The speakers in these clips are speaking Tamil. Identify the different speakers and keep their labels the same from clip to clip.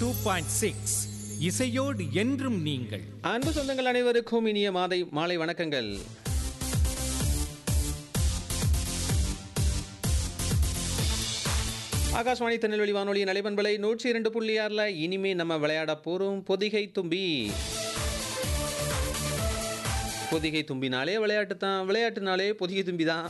Speaker 1: டூ பாயிண்ட் சிக்ஸ் இசையோடு என்றும் நீங்கள்
Speaker 2: அன்பு சொந்தங்கள் அனைவருக்கும் இனிய மாதை மாலை வணக்கங்கள் ஆகாஷ்வாணி திருநெல்வேலி வானொலி நலைபண்பலை நூற்றி இரண்டு புள்ளி ஆறில் இனிமே நம்ம விளையாட போகிறோம் பொதிகை தும்பி பொதிகை தும்பினாலே விளையாட்டு தான் விளையாட்டுனாலே பொதிகை தும்பி தான்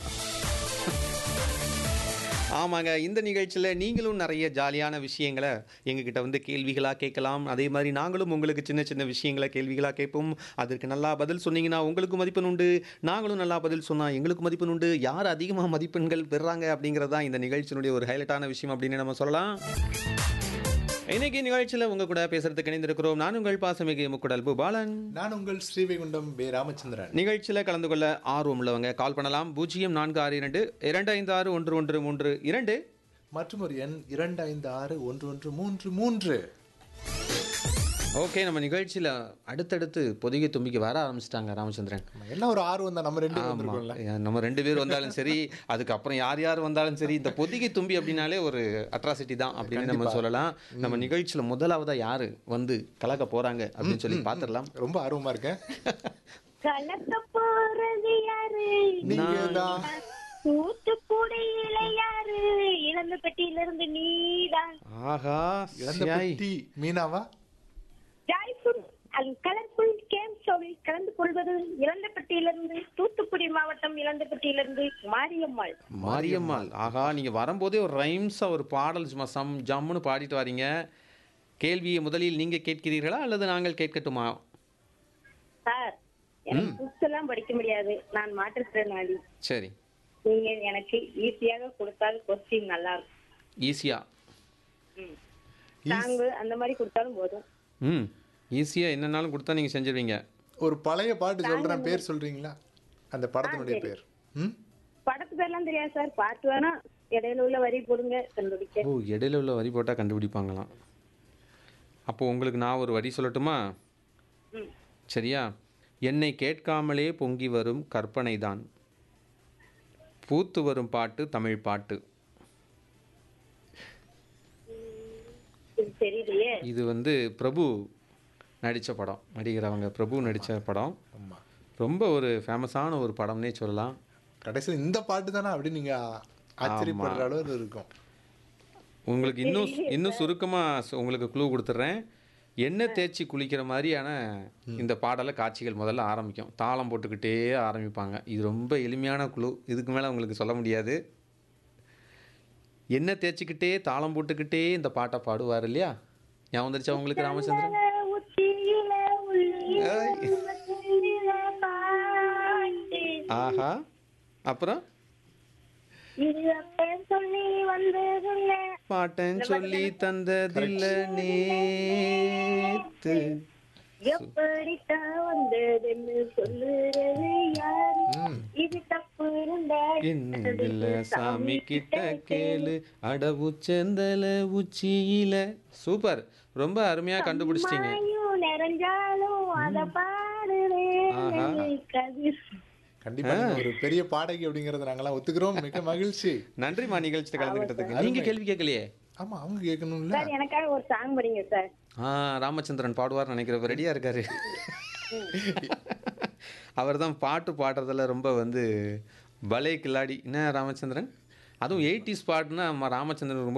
Speaker 2: ஆமாங்க இந்த நிகழ்ச்சியில் நீங்களும் நிறைய ஜாலியான விஷயங்களை எங்ககிட்ட வந்து கேள்விகளாக கேட்கலாம் அதே மாதிரி நாங்களும் உங்களுக்கு சின்ன சின்ன விஷயங்களை கேள்விகளாக கேட்போம் அதற்கு நல்லா பதில் சொன்னீங்கன்னா உங்களுக்கு மதிப்பெண் உண்டு நாங்களும் நல்லா பதில் சொன்னால் எங்களுக்கு மதிப்பெண் உண்டு யார் அதிகமாக மதிப்பெண்கள் பெறுறாங்க அப்படிங்கிறது தான் இந்த நிகழ்ச்சியினுடைய ஒரு ஹைலைட்டான விஷயம் அப்படின்னு நம்ம சொல்லலாம் இன்னைக்கு நிகழ்ச்சியில் உங்க கூட பேசுறதுக்கு இணைந்திருக்கிறோம் நான் உங்கள் பாசமிகு முக்குடல் பாலன்
Speaker 3: நான் உங்கள் ஸ்ரீவைகுண்டம் பே ராமச்சந்திரன்
Speaker 2: நிகழ்ச்சியில் கலந்து கொள்ள ஆர்வம் உள்ளவங்க கால் பண்ணலாம் பூஜ்ஜியம் நான்கு ஆறு இரண்டு இரண்டு ஐந்து ஆறு ஒன்று ஒன்று மூன்று இரண்டு
Speaker 3: மற்றும் ஒரு எண் இரண்டு ஐந்து ஆறு ஒன்று ஒன்று மூன்று மூன்று
Speaker 2: ஓகே நம்ம நிகழ்ச்சியில் அடுத்தடுத்து பொதிகை தும்பிக்கு வர ஆரம்பிச்சிட்டாங்க ராமச்சந்திரன்
Speaker 3: நம்ம எல்லாம் ஒரு ஆர்வம் தான் நம்ம ரெண்டு பேரும்
Speaker 2: ஆமா.
Speaker 3: வந்திருக்கோம்ல
Speaker 2: நம்ம ரெண்டு பேர் வந்தாலும் சரி அதுக்கப்புறம் யார் யார் வந்தாலும் சரி இந்த பொதிகை தும்பி அப்படின்னாலே ஒரு அட்ராசிட்டி தான் அப்படின்னு நம்ம சொல்லலாம் நம்ம நிகழ்ச்சியில் முதலாவதா யாரு வந்து கலக்க போறாங்க அப்படின்னு சொல்லி பார்த்துடலாம்
Speaker 3: ரொம்ப ஆர்வமா இருக்கேன்
Speaker 4: கலக்க போறது யாரு
Speaker 3: நீங்க தான்
Speaker 4: தூத்துக்குடியில யாரு இழந்த பெட்டியில இருந்து நீதான்
Speaker 2: ஆஹா
Speaker 3: இழந்த
Speaker 2: சியாய்.
Speaker 3: பெட்டி மீனாவா
Speaker 4: ஜாய்ஃபுல் கலர்ஃபுல் கேம் ஷோவில் கலந்து கொள்வது இழந்த பெட்டியிலிருந்து தூத்துக்குடி மாவட்டம் இழந்த பெட்டியிலிருந்து மாரியம்மாள்
Speaker 2: மாரியம்மாள் ஆஹா நீங்க வரும்போதே ஒரு ரைம்ஸா ஒரு பாடல் சும்மா சம் ஜம்முன்னு பாடிட்டு வரீங்க கேள்வியை முதலில் நீங்க கேட்கிறீர்களா அல்லது நாங்கள் கேட்கட்டுமா
Speaker 4: சார் எனக்கு புக்ஸ் எல்லாம் படிக்க முடியாது நான் மாற்றுத்திறனாளி
Speaker 2: சரி
Speaker 4: நீங்க எனக்கு ஈஸியாக கொடுத்தால் கொஸ்டின் நல்லா இருக்கும்
Speaker 2: ஈஸியா
Speaker 4: சாங்கு அந்த மாதிரி கொடுத்தாலும் போதும்
Speaker 2: ம் ஈஸியாக என்னன்னாலும் கொடுத்தா நீங்கள் செஞ்சிருவீங்க
Speaker 3: ஒரு பழைய பாட்டு சொல்றேன் பேர் சொல்றீங்களா அந்த படத்தினுடைய பேர் ம்
Speaker 4: படத்து பேர்லாம் தெரியாது சார் பாட்டு வேணா இடையில உள்ள வரி போடுங்க கண்டுபிடிக்க
Speaker 2: ஓ இடையில உள்ள வரி போட்டால் கண்டுபிடிப்பாங்களாம் அப்போ உங்களுக்கு நான் ஒரு வரி சொல்லட்டுமா
Speaker 4: ம்.
Speaker 2: சரியா என்னை கேட்காமலே பொங்கி வரும் கற்பனை தான் பூத்து வரும் பாட்டு தமிழ் பாட்டு
Speaker 4: இது தெரியலையே
Speaker 2: இது வந்து பிரபு நடித்த படம் நடிக்கிறவங்க பிரபு நடித்த படம்
Speaker 3: ஆமா
Speaker 2: ரொம்ப ஒரு ஃபேமஸான ஒரு படம்னே சொல்லலாம்
Speaker 3: கடைசியில் இந்த பாட்டு தானே அப்படின்னு நீங்க ஆச்சரியப்படுற அளவு இருக்கும்
Speaker 2: உங்களுக்கு இன்னும் இன்னும் சுருக்கமாக உங்களுக்கு க்ளூ கொடுத்துட்றேன் எண்ணெய் தேய்ச்சி குளிக்கிற மாதிரியான இந்த பாடலை காட்சிகள் முதல்ல ஆரம்பிக்கும் தாளம் போட்டுக்கிட்டே ஆரம்பிப்பாங்க இது ரொம்ப எளிமையான குழு இதுக்கு மேலே உங்களுக்கு சொல்ல முடியாது எண்ணெய் தேய்ச்சிக்கிட்டே தாளம் போட்டுக்கிட்டே இந்த பாட்டை பாடுவார் இல்லையா ஞாபகம் வந்துருச்சா உங்களுக்கு ராமச்சந்திரன்
Speaker 4: உச்சியில உள்ளியில உள்ளியில பாட்டு.
Speaker 2: ஆஹா அப்புறம்
Speaker 4: இது அப்பன் சொல்லி வந்ததில்ல
Speaker 2: பாட்டன் சொல்லி தந்ததில்ல நேத்து
Speaker 4: எப்படித்தான் வந்ததுன்னு சொல்லுறது யாரு இது தப்பு இருந்தா
Speaker 2: என்னதில்ல சாமி கிட்ட கேளு அடவு செந்தல உச்சியில சூப்பர் ரொம்ப அருமையா கண்டுபிடிச்சிட்டீங்க
Speaker 4: மாயும் நிறைஞ்சாலும் அத பாடுறேன்
Speaker 2: ஆஹா.
Speaker 4: கதிர்
Speaker 3: கண்டிப்பா நீங்க ஒரு பெரிய பாடகி அப்படிங்கறத நாங்கெல்லாம் ஒத்துக்கிறோம் மிக மகிழ்ச்சி
Speaker 2: நன்றிமா நிகழ்ச்சியில் கலந்துக்கிட்டதுக்கு நீங்க கேள்வி கேட்கலையே
Speaker 3: ஆமா அவங்க கேட்கணும்ல
Speaker 4: சார் எனக்காக ஒரு சாங் படிங்க சார்
Speaker 2: ஆ ராமச்சந்திரன் பாடுவார் நினைக்கிறப்ப ரெடியா இருக்காரு அவர் தான் பாட்டு பாடுறதுல ரொம்ப வந்து பலே கில்லாடி என்ன ராமச்சந்திரன் அதுவும் எயிட்டிஸ் பாட்டுனா நம்ம ராமச்சந்திரன் ரொம்ப